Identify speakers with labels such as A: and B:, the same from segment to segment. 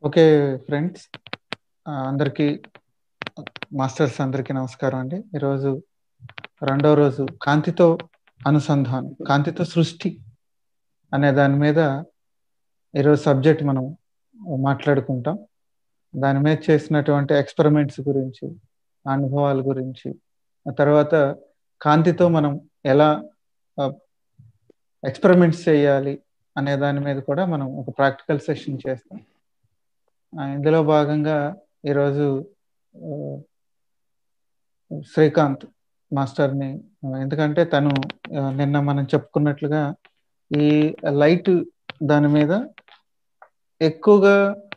A: Okay friends అందరికీ masters అందరికీ నమస్కారం అండి ఈరోజు రెండో రోజు కాంతితో అనుసంధానం కాంతితో సృష్టి అనే దాని మీద ఈరోజు సబ్జెక్ట్ మనం మాట్లాడుకుంటాం దాని మీద చేసినటువంటి ఎక్స్పెరిమెంట్స్ గురించి అనుభవాల గురించి ఆ తర్వాత కాంతితో మనం ఎలా ఎక్స్పెరిమెంట్స్ చేయాలి అనే దాని మీద కూడా మనం ఒక ప్రాక్టికల్ సెషన్ చేస్తాం ఇందులో భాగంగా ఈరోజు శ్రీకాంత్ మాస్టర్ని ఎందుకంటే తను నిన్న మనం చెప్పుకున్నట్లుగా ఈ లైట్ దాని మీద ఎక్కువగా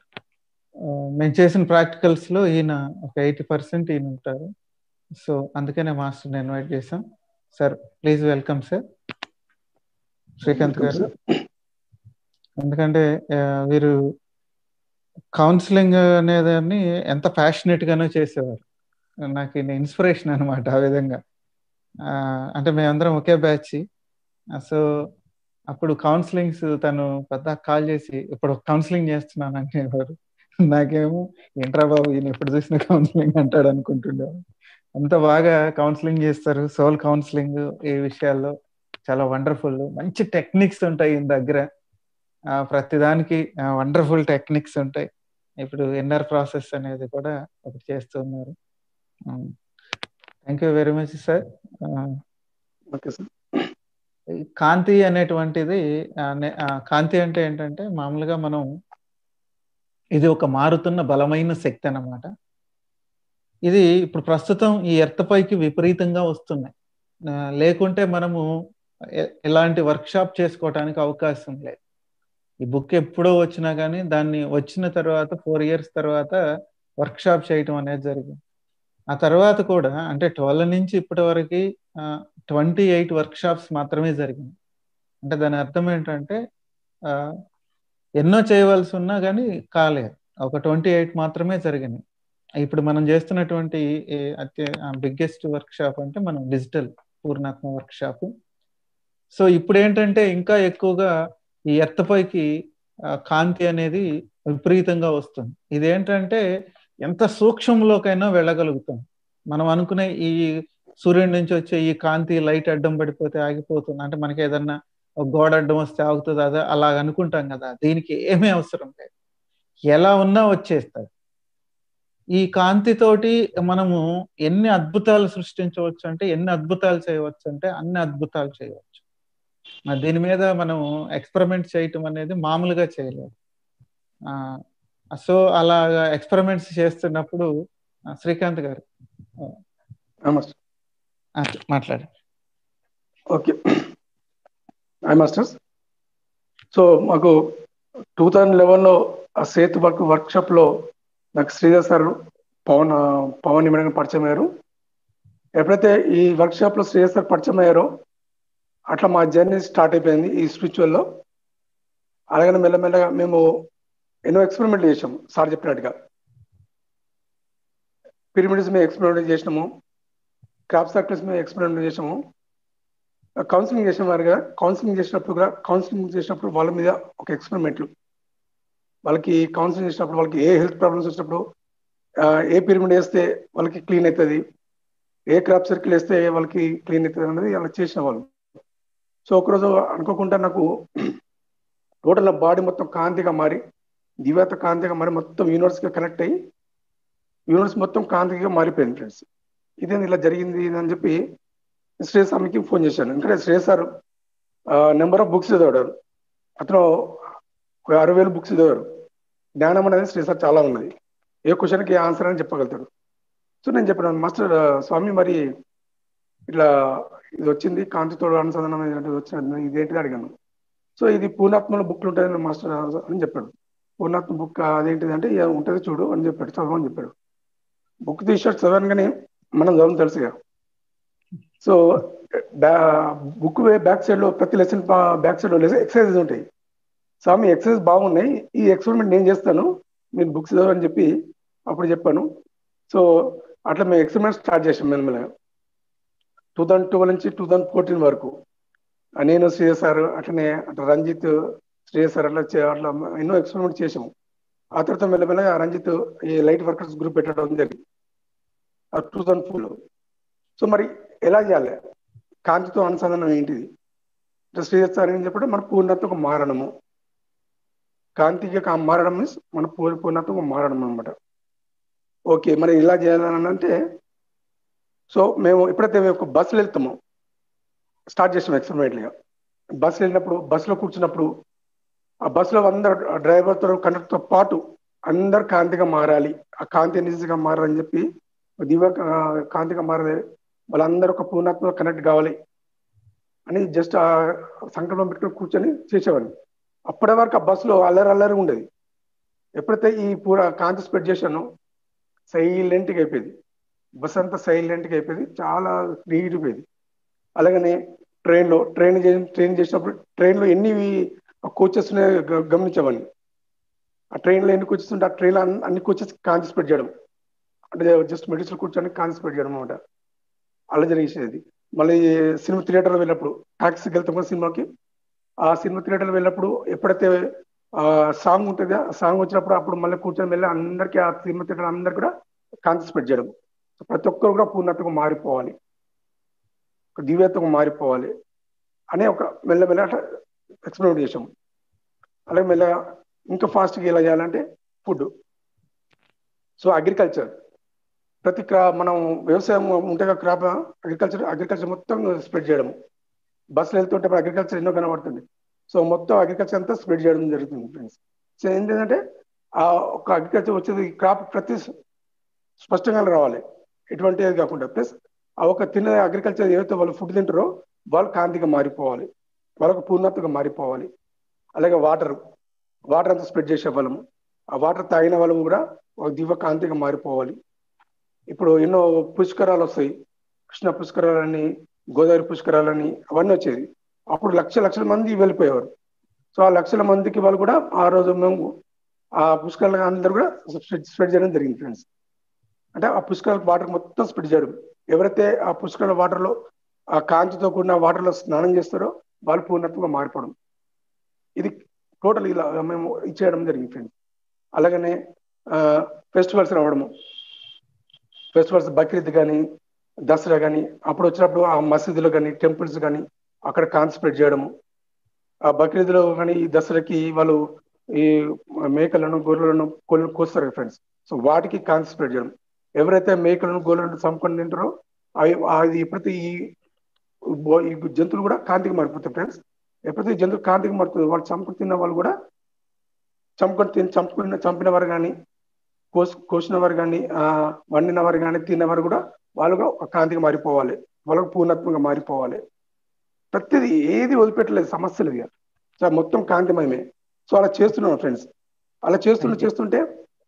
A: మేము చేసిన ప్రాక్టికల్స్ లో ఈయన ఒక ఎయిటీ పర్సెంట్ ఈయన ఉంటారు సో అందుకనే మాస్టర్ని ఇన్వైట్ చేశాం sir please welcome sir Srikanth garu ఎందుకంటే వీరు కౌన్సిలింగ్ అనేదాన్ని ఎంత ప్యాషనెట్ గానో చేసేవారు నాకు ఇన్స్పిరేషన్ అనమాట ఆ విధంగా అంటే మేమందరం ఒకే బ్యాచ్ సో అప్పుడు కౌన్సిలింగ్స్ తను పెద్ద కాల్ చేసి ఇప్పుడు కౌన్సిలింగ్ చేస్తున్నాను అనేవారు నాకేమో ఏంట్రా బాబు ఈయన ఎప్పుడు చూసిన కౌన్సిలింగ్ అంటాడు అనుకుంటుండేవారు అంత బాగా కౌన్సిలింగ్ చేస్తారు సోల్ కౌన్సిలింగ్ ఈ విషయాల్లో చాలా వండర్ఫుల్ మంచి టెక్నిక్స్ ఉంటాయి ఈయన దగ్గర ప్రతిదానికి వండర్ఫుల్ టెక్నిక్స్ ఉంటాయి ఇప్పుడు ఇన్నర్ ప్రాసెస్ అనేది కూడా ఒకటి చేస్తున్నారు thank you very much sir
B: okay sir
A: కాంతి అనేటువంటిది కాంతి అంటే ఏంటంటే మామూలుగా మనం ఇది ఒక మారుతున్న బలమైన శక్తి అన్నమాట ఇది ఇప్పుడు ప్రస్తుతం ఈ ఎర్త్ పైకి విపరీతంగా వస్తున్నాయి లేకుంటే మనము ఇలాంటి వర్క్షాప్ చేసుకోవడానికి అవకాశం లేదు ఈ బుక్ ఎప్పుడో వచ్చినా కానీ దాన్ని వచ్చిన తర్వాత ఫోర్ ఇయర్స్ తర్వాత వర్క్షాప్ చేయటం అనేది జరిగింది ఆ తర్వాత కూడా అంటే ట్వెల్వ్ నుంచి ఇప్పటి వరకు ట్వంటీ ఎయిట్ వర్క్షాప్స్ మాత్రమే జరిగింది అంటే దాని అర్థం ఏంటంటే ఎన్నో చేయవలసి ఉన్నా కానీ కాలేదు ఒక ట్వంటీ ఎయిట్ మాత్రమే జరిగినాయి ఇప్పుడు మనం చేస్తున్నటువంటి అత్య బిగ్గెస్ట్ వర్క్షాప్ అంటే మనం డిజిటల్ పూర్ణాత్మ వర్క్షాప్ సో ఇప్పుడు ఏంటంటే ఇంకా ఎక్కువగా ఈ ఎర్త్ పైకి కాంతి అనేది విపరీతంగా వస్తుంది ఇదేంటంటే ఎంత సూక్ష్మంలోకైనా వెళ్ళగలుగుతాం మనం అనుకునే ఈ సూర్యుడి నుంచి వచ్చే ఈ కాంతి లైట్ అడ్డం పడిపోతే ఆగిపోతుంది అంటే మనకి ఏదన్నా ఒక గోడ అడ్డం వస్తే ఆగుతుంది అదే అలా అనుకుంటాం కదా దీనికి ఏమీ అవసరం లేదు ఎలా ఉన్నా వచ్చేస్తుంది ఈ కాంతితోటి మనము ఎన్ని అద్భుతాలు సృష్టించవచ్చు అంటే ఎన్ని అద్భుతాలు చేయవచ్చు అంటే అన్ని అద్భుతాలు చేయవచ్చు మరి దీని మీద మనం ఎక్స్పెరిమెంట్ చేయటం అనేది మామూలుగా చేయలేదు సో అలా ఎక్స్పెరిమెంట్స్ చేస్తున్నప్పుడు శ్రీకాంత్ గారు మాట్లాడారు
B: ఓకే ఐ మాస్టర్స్ సో మాకు టూ థౌజండ్ లెవెన్లో ఆ సేతు వర్క్ వర్క్షాప్లో నాకు శ్రీధర్ సార్ పవన్ పవన్ ఇమ్మడిగా పరిచయం అయ్యారు ఎప్పుడైతే ఈ వర్క్షాప్లో శ్రీధర్ సార్ పరిచయం అయ్యారో అట్లా మా జర్నీ స్టార్ట్ అయిపోయింది ఈ స్పిరిచువల్లో అలాగనే మెల్లమెల్లగా మేము ఎన్నో ఎక్స్పెరిమెంట్ చేసాం సార్ చెప్పినట్టుగా పిరమిడ్స్ మేము ఎక్స్పెరిమెంట్ చేసినాము క్రాప్ సర్కిల్స్ మేము ఎక్స్పెరిమెంట్ చేసాము కౌన్సిలింగ్ చేసిన వారుగా కౌన్సిలింగ్ చేసినప్పుడు కూడా కౌన్సిలింగ్ చేసినప్పుడు వాళ్ళ మీద ఒక ఎక్స్పెరిమెంట్లు వాళ్ళకి కౌన్సిలింగ్ చేసినప్పుడు వాళ్ళకి ఏ హెల్త్ ప్రాబ్లమ్స్ వచ్చినప్పుడు ఏ పిరమిడ్ వేస్తే వాళ్ళకి క్లీన్ అవుతుంది ఏ క్రాప్ సర్కిల్ వేస్తే వాళ్ళకి క్లీన్ అవుతుంది అనేది అలా చేసిన వాళ్ళు సో ఒకరోజు అనుకోకుండా నాకు టోటల్ బాడీ మొత్తం కాంతిగా మారి దివ్యత కాంతిగా మారి మొత్తం యూనివర్స్గా కనెక్ట్ అయ్యి యూనివర్స్ మొత్తం కాంతిగా మారిపోయింది ఫ్రెండ్స్ ఇదేంది ఇలా జరిగింది అని చెప్పి శ్రేయస్ సార్కి ఫోన్ చేశాను ఎందుకంటే Shreyas sir number of books చదివాడు అతను ఒక అరవై వేలు బుక్స్ చదివారు జ్ఞానం అనేది శ్రేయస్ సార్ చాలా ఉన్నది ఏ క్వశ్చన్కి ఏ ఆన్సర్ అని చెప్పగలుగుతాడు సో నేను చెప్పాను మాస్టర్ స్వామి మరి ఇట్లా ఇది వచ్చింది కాంతితోడు అనుసంధానం వచ్చినది ఇదేంటిది అడిగాను సో ఇది పూర్ణాత్మలో బుక్లు ఉంటాయని మాస్టర్ అని చెప్పాడు పూర్ణాత్మ బుక్ అదేంటిది అంటే ఉంటుంది చూడు అని చెప్పాడు చదవని చెప్పాడు బుక్ తీసాడు చదవగానే మనం చదవని తెలుసుగా సో బుక్ బ్యాక్ సైడ్ లో ప్రతి లెసన్ బ్యాక్ సైడ్ లో ఎక్సర్సైజెస్ ఉంటాయి స్వామి ఎక్సర్సైజ్ బాగున్నాయి ఈ ఎక్స్పెరిమెంట్ నేను చేస్తాను మీరు బుక్స్ చదవని చెప్పి అప్పుడు చెప్పాను సో అట్లా మేము ఎక్స్పెరిమెంట్ స్టార్ట్ చేసాం మెల్లమెల్లగా టూ థౌజండ్ ట్వెల్వ్ నుంచి టూ థౌజండ్ ఫోర్టీన్ వరకు నేను శ్రేయస్ సార్ అట్లనే అట్లా రంజిత్ శ్రేయస్ సార్ అట్లా అట్లా ఎన్నో ఎక్స్పెరిమెంట్ చేసాము ఆ తర్వాత మెల్లమెల్లగా రంజిత్ ఈ లైట్ వర్కర్స్ గ్రూప్ పెట్టడం జరిగింది టూ థౌసండ్ ఫోర్లో సో మరి ఎలా చేయాలి కాంతితో అనుసంధానం ఏంటిది శ్రీదత్ సార్ ఏం చెప్పడం మన పూర్ణత్వకు మారడము కాంతికి కా- మారడం మీన్స్ మన పూర్ పూర్ణత్వకు మారడం అనమాట ఓకే మరి ఇలా చేయాలని అంటే సో మేము ఎప్పుడైతే మేము ఒక బస్సులో వెళ్తామో స్టార్ట్ చేసాం ఎక్స్పెరిమెంట్గా బస్సులో వెళ్ళినప్పుడు బస్సులో కూర్చున్నప్పుడు ఆ బస్సులో అందరు డ్రైవర్తో కండక్టర్తో పాటు అందరు కాంతిగా మారాలి ఆ కాంతి నిజంగా మారాలని చెప్పి దివ్య ఆ, కాంతిగా మారాలి వాళ్ళందరూ ఒక పూర్ణాత్మ కనెక్ట్ కావాలి అని జస్ట్ ఆ సంకల్పం పెట్టుకుని కూర్చొని చేసేవాడిని అప్పటి వరకు ఆ బస్సులో అల్లరి అల్లరి ఉండేది ఎప్పుడైతే ఈ పూర కాంతి స్ప్రెడ్ చేశానో సైలెంట్గా అయిపోయింది బస్ అంతా సైలెంట్గా అయిపోయింది చాలా నీట్ పోయింది అలాగనే ట్రైన్లో ట్రైన్ ట్రైన్ చేసినప్పుడు ట్రైన్లో ఎన్ని కోచెస్ గమనించేవాడిని ఆ ట్రైన్లో ఎన్ని కోచెస్ ఉంటే ఆ ట్రైన్లో అన్ని- అన్ని కోచెస్ కాంతి స్ప్రెడ్ చేయడం అంటే జస్ట్ మెడిసిన్ కూర్చొని కాంతి స్ప్రెడ్ చేయడం అనమాట అలా జరిగేసేది మళ్ళీ సినిమా థియేటర్లో వెళ్ళినప్పుడు టాక్సీకి వెళ్తాం కదా సినిమాకి ఆ సినిమా థియేటర్లో వెళ్ళినప్పుడు ఎప్పుడైతే ఆ సాంగ్ ఉంటుందో ఆ సాంగ్ వచ్చినప్పుడు అప్పుడు మళ్ళీ కూర్చొని వెళ్ళి అందరికీ ఆ సినిమా థియేటర్ అందరికీ కూడా కాంతి స్ప్రెడ్ చేయడం సో ప్రతి ఒక్కరు కూడా పూర్ణత్వగా మారిపోవాలి ఒక దివ్యత్వగా మారిపోవాలి అనే ఒక మెల్లమెల్ల అట్లా ఎక్స్పెరిమెంట్ చేసాం అలాగే మెల్లగా ఇంకా ఫాస్ట్గా ఎలా చేయాలంటే ఫుడ్ సో అగ్రికల్చర్ ప్రతి క్రా మనం వ్యవసాయం ఉంటే కదా క్రాప్ అగ్రికల్చర్ అగ్రికల్చర్ మొత్తం స్ప్రెడ్ చేయడం బస్సులు వెళ్తుంటే మన అగ్రికల్చర్ ఎన్నో కనబడుతుంది సో మొత్తం అగ్రికల్చర్ అంతా స్ప్రెడ్ చేయడం జరుగుతుంది ఫ్రెండ్స్ సో ఏంటంటే ఆ ఒక అగ్రికల్చర్ వచ్చేది క్రాప్ ప్రతి స్పష్టంగా రావాలి ఎటువంటిది కాకుండా ప్లస్ ఆ ఒక తినే అగ్రికల్చర్ ఏవైతే వాళ్ళు ఫుడ్ తింటారో వాళ్ళు కాంతిగా మారిపోవాలి వాళ్ళకు పూర్ణత్వగా మారిపోవాలి అలాగే వాటర్ వాటర్ అంతా స్ప్రెడ్ చేసే వాళ్ళము ఆ వాటర్ తాగిన వాళ్ళు కూడా ఒక దివ్య కాంతిగా మారిపోవాలి ఇప్పుడు ఎన్నో పుష్కరాలు వస్తాయి కృష్ణ పుష్కరాలని గోదావరి పుష్కరాలని అవన్నీ వచ్చేది అప్పుడు లక్ష లక్షల మంది వెళ్ళిపోయేవారు సో ఆ లక్షల మందికి వాళ్ళు కూడా ఆ రోజు మేము ఆ పుష్కరాలు అందరూ కూడా స్ప్రెడ్ స్ప్రెడ్ చేయడం జరిగింది ఫ్రెండ్స్ అంటే ఆ పుష్కరాల వాటర్ మొత్తం స్ప్రెడ్ చేయడం ఎవరైతే ఆ పుష్కరాల వాటర్లో ఆ కాంతితో కూడిన వాటర్లో స్నానం చేస్తారో వాళ్ళు పూర్ణత్వంగా మారిపోవడం ఇది టోటల్ ఇలా మేము ఇచ్చేయడం జరిగింది ఫ్రెండ్స్ అలాగనే ఫెస్టివల్స్ రావడము ఫెస్టివల్స్ బక్రీద్ కానీ దసరా కానీ అప్పుడు వచ్చినప్పుడు ఆ మసీదులో కానీ టెంపుల్స్ కానీ అక్కడ కాన్సన్ట్రేట్ చేయడము ఆ బక్రీద్లో కానీ ఈ దసరాకి వాళ్ళు ఈ మేకలను గొర్రెలను కోళ్ళను కోస్తారు ఫ్రెండ్స్ సో వాటికి కాన్సన్ట్రేట్ చేయడం ఎవరైతే మేకలను గొర్రెలను చంపుకొని తింటారో అవి అది ఎప్పుడైతే ఈ బో- ఈ జంతువులు కూడా కాంతికి మారిపోతాయి ఫ్రెండ్స్ ఎప్పుడైతే ఈ జంతువు కాంతికి మారుతుంది వాళ్ళు చంపుకొని తిన్న వాళ్ళు కూడా చంపుకొని తిని చంపుకున్న చంపిన వారు కానీ కోసి కోసిన వారు కానీ వండిన వారు కానీ తిన్నవారు కూడా వాళ్ళుగా ఒక కాంతిగా మారిపోవాలి వాళ్ళకు పూర్ణత్వంగా మారిపోవాలి ప్రతిదీ ఏది వదిలిపెట్టలేదు సమస్యలు ఇక సో మొత్తం కాంతిమయమే సో అలా చేస్తున్నాం ఫ్రెండ్స్ అలా చేస్తుంటే చేస్తుంటే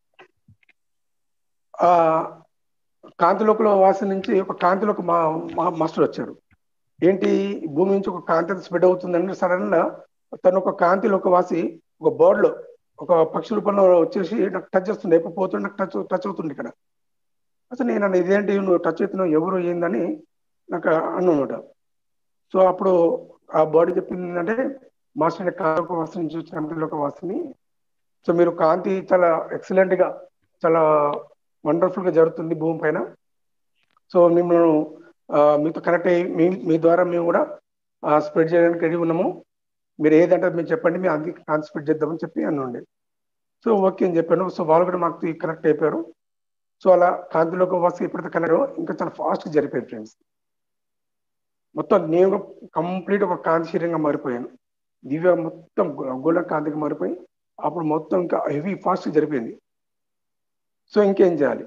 B: ఆ కాంతిలోకల వాసి నుంచి ఒక కాంతిలోకి మా మా మాస్టర్ వచ్చాడు ఏంటి భూమి నుంచి ఒక కాంతి స్ప్రెడ్ అవుతుందని సడన్ గా తను ఒక కాంతిలోక వాసి ఒక బోర్డ్ లో ఒక పక్షి రూపంలో వచ్చేసి నాకు టచ్ చేస్తుండే ఎప్పుడు పోతుండే నాకు టచ్ టచ్ అవుతుంది ఇక్కడ అసలు నేను అన్న ఇదేంటి నువ్వు టచ్ అవుతున్నావు ఎవరు ఏందని నాకు అన్నమాట సో అప్పుడు ఆ బాడీ చెప్పింది ఏంటంటే మాస్టర్ కాంతిలోక వాసి నుంచి వచ్చిన కాంతిలోక వాసిని సో మీరు కాంతి చాలా ఎక్సలెంట్ గా చాలా వండర్ఫుల్ గా జరుగుతుంది భూమి పైన సో మిమ్మల్ని ఆ, మీతో కనెక్ట్ అయ్యి మీ మీ ద్వారా మేము కూడా స్ప్రెడ్ చేయడానికి రెడీ ఉన్నాము మీరు ఏదంటే మీరు చెప్పండి మేము అందుకే కాంతి స్ప్రెడ్ చేద్దామని చెప్పి అన్నండి సో ఓకే అని చెప్పాను సో వాళ్ళు కూడా మాకు కనెక్ట్ అయిపోయారు సో అలా కాంతిలోకి వస్తే ఎప్పుడైతే కనెక్ట్ ఇంకా చాలా ఫాస్ట్గా జరిపోయింది ఫ్రెండ్స్ మొత్తం నేను కంప్లీట్ ఒక కాంతి శరీరంగా మారిపోయాను దివ్య మొత్తం గోల్డెన్ కాంతిగా మారిపోయి అప్పుడు మొత్తం ఇంకా హెవీ ఫాస్ట్ జరిపోయింది సో ఇంకేం చేయాలి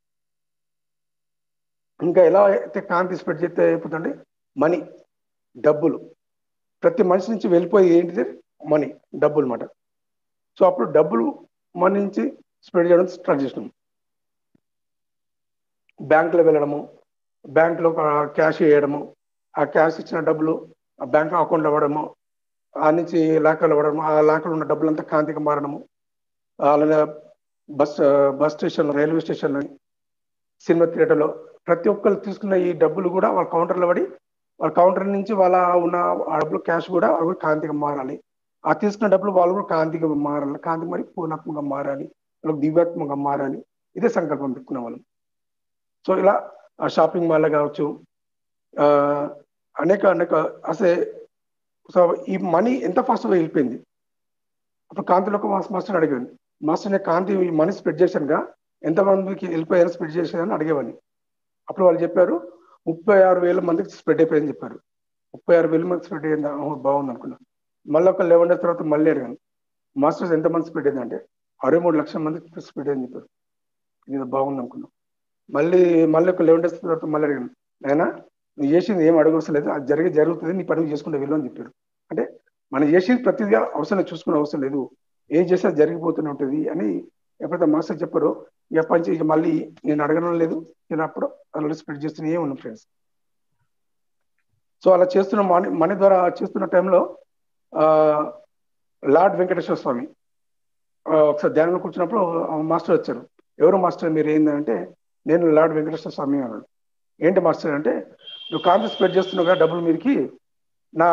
B: ఇంకా ఎలా అయితే కాంతి స్ప్రెడ్ చేస్తే అయిపోతుందంటే మనీ డబ్బులు ప్రతి మనిషి నుంచి వెళ్ళిపోయి ఏంటిది మనీ డబ్బులు అన్నమాట సో అప్పుడు డబ్బులు మనీ నుంచి స్ప్రెడ్ చేయడం స్టార్ట్ చేసినాం బ్యాంకులో వెళ్ళడము బ్యాంకులో క్యాష్ వేయడము ఆ క్యాష్ ఇచ్చిన డబ్బులు ఆ బ్యాంక్ అకౌంట్లో ఇవ్వడము ఆ నుంచి లాకర్లో ఇవ్వడము ఆ లాకర్లో ఉన్న డబ్బులంతా కాంతిగా మారడము అలానే బస్ బస్ స్టేషన్ రైల్వే స్టేషన్లో సినిమా థియేటర్లో ప్రతి ఒక్కరు తీసుకున్న ఈ డబ్బులు కూడా వాళ్ళ కౌంటర్లో పడి వాళ్ళ కౌంటర్ నుంచి వాళ్ళ ఉన్న ఆ డబ్బులు క్యాష్ కూడా అవి కూడా కాంతిగా మారాలి ఆ తీసుకున్న డబ్బులు వాళ్ళు కూడా కాంతిగా మారాలి కాంతి మరి పూర్ణాత్మకంగా మారాలి వాళ్ళకి దివ్యాత్మకంగా మారాలి ఇదే సంకల్పం పెట్టుకునే వాళ్ళం సో ఇలా ఆ షాపింగ్ మాల్ కావచ్చు ఆ, అనేక అనేక అసలు సో ఈ మనీ ఎంత ఫాస్ట్గా వెళ్ళిపోయింది అప్పుడు కాంతిలో ఒక మాస్- మాస్టర్ అడిగాను మాస్టర్ నేను కాంతి ఈ మనీ స్ప్రెడ్ చేశానుగా ఎంతమందికి వెళ్ళిపోయాను స్ప్రెడ్ చేశానని అడిగేవాడిని అప్పుడు వాళ్ళు చెప్పారు ముప్పై ఆరు వేల మందికి స్ప్రెడ్ అయిపోయిందని చెప్పారు ముప్పై ఆరు వేల మంది స్ప్రెడ్ అయింది ఓహో, బాగుంది అనుకున్నాను మళ్ళీ ఒక లెవెన్ డేస్ తర్వాత మళ్ళీ అడిగాను మాస్టర్స్ ఎంతమంది స్ప్రెడ్ అయిందంటే అరవై మూడు లక్షల మందికి స్ప్రెడ్ అయింది చెప్పారు ఇది బాగుంది అనుకున్నాం మళ్ళీ మళ్ళీ ఒక లెవెన్ డేస్ తర్వాత మళ్ళీ అడిగాను నాయనా నువ్వు చేసింది ఏం అడగవసరం లేదు అది జరిగే జరుగుతుంది నీ పని చేసుకుంటే వెళ్ళు అని చెప్పారు అంటే మనం చేసేది ప్రతిదిగా అవసరం లేదు, చూసుకునే అవసరం లేదు ఏం చేస్తే అది జరిగిపోతూనే ఉంటుంది అని ఎప్పుడైతే మాస్టర్ చెప్పారో ఇక పంచి ఇక మళ్ళీ నేను అడగడం లేదు నేను అప్పుడు అలా స్ప్రెడ్ చేస్తూనే ఉన్నాను ఫ్రెండ్స్ సో అలా చేస్తున్న మనీ మనీ ద్వారా చేస్తున్న టైంలో ఆ, లార్డ్ వెంకటేశ్వర స్వామి ఆ, ఒకసారి ధ్యానంలో కూర్చున్నప్పుడు ఆ మాస్టర్ వచ్చారు ఎవరు మాస్టర్ మీరు ఏంటంటే నేను లార్డ్ వెంకటేశ్వర స్వామి అన్నాడు ఏంటి మాస్టర్ అంటే నువ్వు కాంగ్రెస్ స్ప్రెడ్ చేస్తున్నావు కదా డబ్బులు మీరికి నా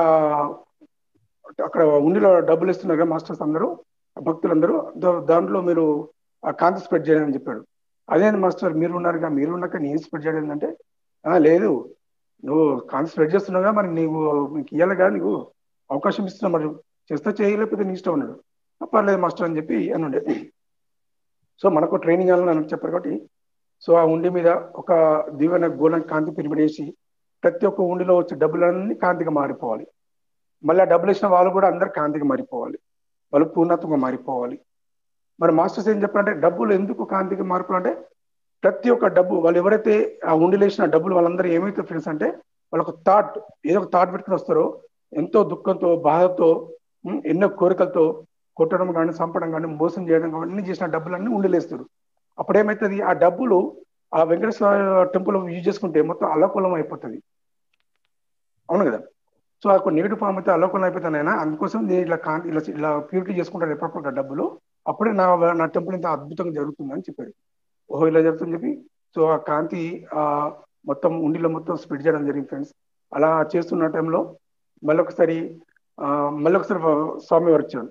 B: అక్కడ ఉండిలో డబ్బులు ఇస్తున్నారు కదా మాస్టర్స్ అందరూ భక్తులందరూ దా- దాంట్లో మీరు ఆ కాంతి స్ప్రెడ్ చేయండి అని చెప్పాడు అదేంటి మాస్టర్ మీరు ఉన్నారుగా మీరు ఉన్నాక నేను స్ప్రెడ్ చేయడం అంటే "ఆ, లేదు నువ్వు కాంతి స్ప్రెడ్ చేస్తున్నావుగా మరి నీవు నీకు ఇయ్యాలిగా నీకు అవకాశం ఇస్తున్నావు మరి చేస్తే చేయలేకపోతే నీ ఇష్టం అన్నాడు "ఆ, పర్లేదు మాస్టర్ అని చెప్పి అని ఉండే సో మనకు ట్రైనింగ్ అని చెప్పారు కాబట్టి సో ఆ ఉండి మీద ఒక దీవెన గోళం కాంతి పిరిమిడేసి ప్రతి ఒక్క ఉండిలో వచ్చే డబ్బులన్నీ కాంతిగా మారిపోవాలి మళ్ళీ ఆ డబ్బులు ఇచ్చిన వాళ్ళు కూడా అందరు కాంతిగా మారిపోవాలి వాళ్ళు పూర్ణత్వంగా మారిపోవాలి మరి మాస్టర్స్ ఏం చెప్పారంటే డబ్బులు ఎందుకు కాంతిగా మారిపోవాలంటే ప్రతి ఒక్క డబ్బు వాళ్ళు ఎవరైతే ఆ ఉండిలో వేసిన డబ్బులు వాళ్ళందరూ ఏమైతే ఫ్రెండ్స్ అంటే వాళ్ళొక థాట్ ఏదో ఒక థాట్ పెట్టుకుని వస్తారో ఎంతో దుఃఖంతో బాధతో ఉమ్, ఎన్నో కోరికలతో కొట్టడం కానీ చంపడం కానీ మోసం చేయడం కానీ అన్ని చేసిన డబ్బులన్నీ ఉండిలేస్తారు అప్పుడు ఏమవుతుంది ఆ డబ్బులు ఆ వెంకటేశ్వర టెంపుల్ యూజ్ చేసుకుంటే మొత్తం అల్లకొలం అయిపోతుంది అవును కదా సో ఆ నెగిటివ్ ఫామ్ అయితే అల్లకొలం అయిపోతానైనా అందుకోసం నేను ఇలా కాంతి ఇలా ఇలా ప్యూరిటీ చేసుకుంటాను ఎప్పటికప్పుడు ఆ డబ్బులు అప్పుడే నా నా టెంపుల్ ఇంత అద్భుతంగా జరుగుతుందని చెప్పాడు ఓహో ఇలా జరుగుతుందని చెప్పి సో ఆ కాంతి ఆ మొత్తం ఉండిలో మొత్తం స్ప్రెడ్ చేయడం జరిగింది ఫ్రెండ్స్ అలా చేస్తున్న టైంలో మళ్ళొకసారి ఆ, మళ్ళొకసారి స్వామి వారు వచ్చాడు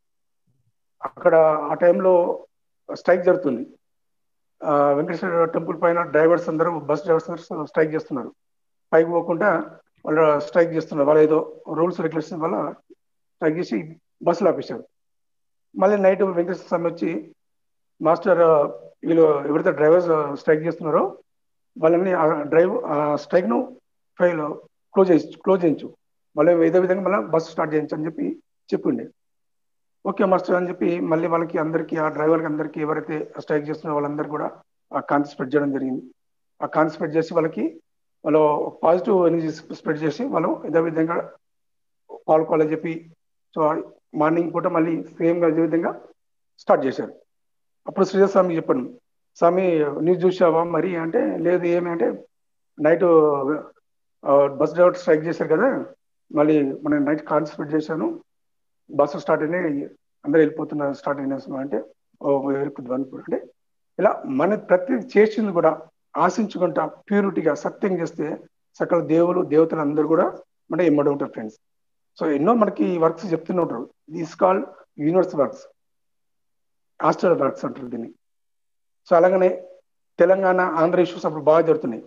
B: అక్కడ ఆ టైంలో స్ట్రైక్ జరుగుతుంది ఆ, వెంకటేశ్వర టెంపుల్ పైన డ్రైవర్స్ అందరూ బస్ డ్రైవర్స్ అందరూ స్ట్రైక్ చేస్తున్నారు పైకి పోకుండా వాళ్ళు స్ట్రైక్ చేస్తున్నారు వాళ్ళు ఏదో రూల్స్ రెగ్యులేషన్ వల్ల స్ట్రైక్ చేసి బస్సులు ఆపేశారు మళ్ళీ నైట్ వెంకటేశ్వర స్వామి వచ్చి మాస్టర్ వీళ్ళు ఎవరైతే డ్రైవర్స్ స్ట్రైక్ చేస్తున్నారో వాళ్ళని ఆ డ్రైవ్ ఆ స్ట్రైక్ ను ఫైల్ క్లోజ్ చేయించు క్లోజ్ చేయించు మళ్ళీ ఏదో విధంగా మళ్ళీ బస్సు స్టార్ట్ చేయించు అని చెప్పి చెప్పిండే ఓకే మాస్టర్ అని చెప్పి మళ్ళీ వాళ్ళకి అందరికీ ఆ డ్రైవర్కి అందరికీ ఎవరైతే స్ట్రైక్ చేస్తున్నారో వాళ్ళందరూ కూడా ఆ కాంతి స్ప్రెడ్ చేయడం జరిగింది ఆ కాంతి స్ప్రెడ్ చేసి వాళ్ళకి వాళ్ళు పాజిటివ్ ఎనర్జీ స్ప్రెడ్ చేసి వాళ్ళు ఇదే విధంగా పాల్గొవాలని చెప్పి సో మార్నింగ్ పూట మళ్ళీ సేమ్ గా ఇదే విధంగా స్టార్ట్ చేశారు అప్పుడు శ్రీధర్ స్వామి చెప్పాను స్వామి న్యూస్ చూసావా మరి అంటే లేదు ఏమి అంటే నైట్ బస్ డ్రైవర్ స్ట్రైక్ చేశారు కదా మళ్ళీ మన నైట్ కాన్సన్ట్రేట్ చేశాను బస్సు స్టార్ట్ అయినాయి అందరూ వెళ్ళిపోతున్నారు స్టార్ట్ అయిన అంటే ఓ వెళ్ళిపోతుంది అనుకో అంటే ఇలా మన ప్రతి చేసింది కూడా ఆశించుకుంటా ప్యూరిటీగా సత్యం చేస్తే సకల దేవులు దేవతలు అందరూ కూడా మన ఎమ్మడి ఉంటారు ఫ్రెండ్స్ సో ఎన్నో మనకి వర్క్స్ చెప్తూనే ఉంటారు this call universe works hostel works అంటారు దీన్ని సో అలాగనే తెలంగాణ ఆంధ్ర ఇష్యూస్ అప్పుడు బాగా జరుగుతున్నాయి